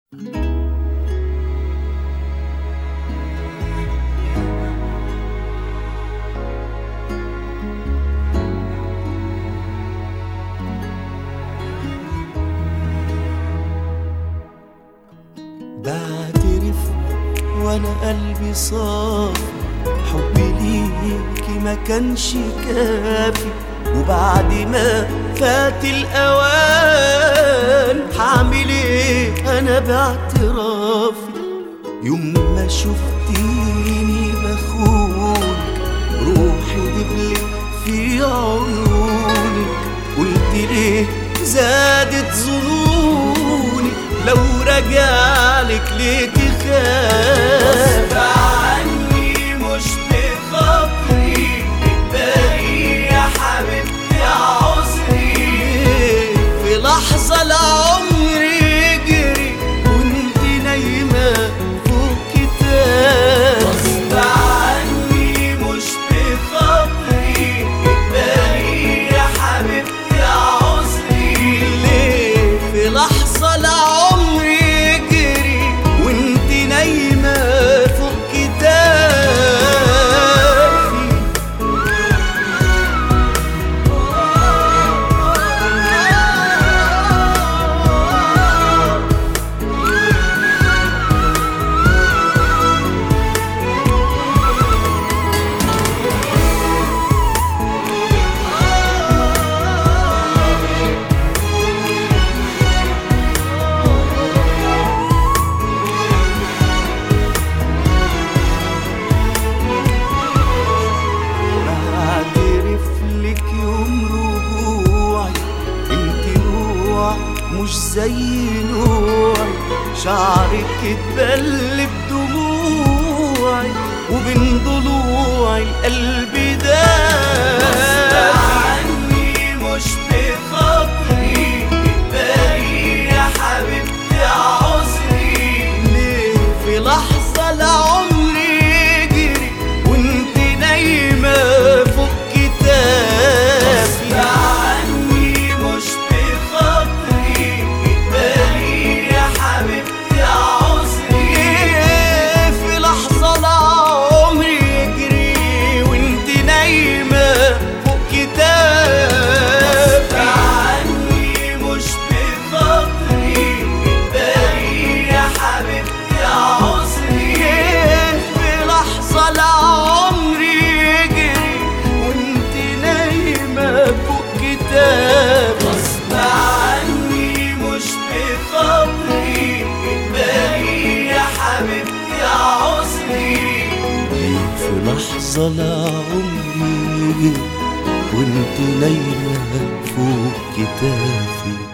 بعترف وانا قلبي صافي حبي ليكي ما كانش كافي وبعد ما فات الاوان هعمل ايه انا باعترافي يوم ما شفتيني بخونك روحي دبلت في عيونك قلت ليه زادت ظنوني لو رجعلك ليه تخاف عني مش بخاطري باقي يا حبيبتي عذري في لحظة العمر يجري وانت نايمة فوق كتاب غصب عني مش بخاطري باقي يا حبيبتي عذري ليه في لحظة العمر يجري وانت نايمة فوق كتافي بعترف لك يوم رجوعي انت نوع مش زي نوعي شعرك اتبل بدموعي وبين ضلوعي القلب ده عني مش بخاطري باقي يا حبيبتي عذري ليه في لحظة العمر يجري وانت نايمة فوق كتافي عني مش بخاطري باقي يا حبيبتي عذري في لحظة العمر يجري وانت نايمة فوق كتافي عني مش بخاطري باقي يا حبيبتي عذري في لحظة العمر يجري وانت نايمة فوق كتاب غصب عني مش بخاطري باقي يا حبيبتي عذري في لحظة العمر يجري وانت نايمة فوق كتافي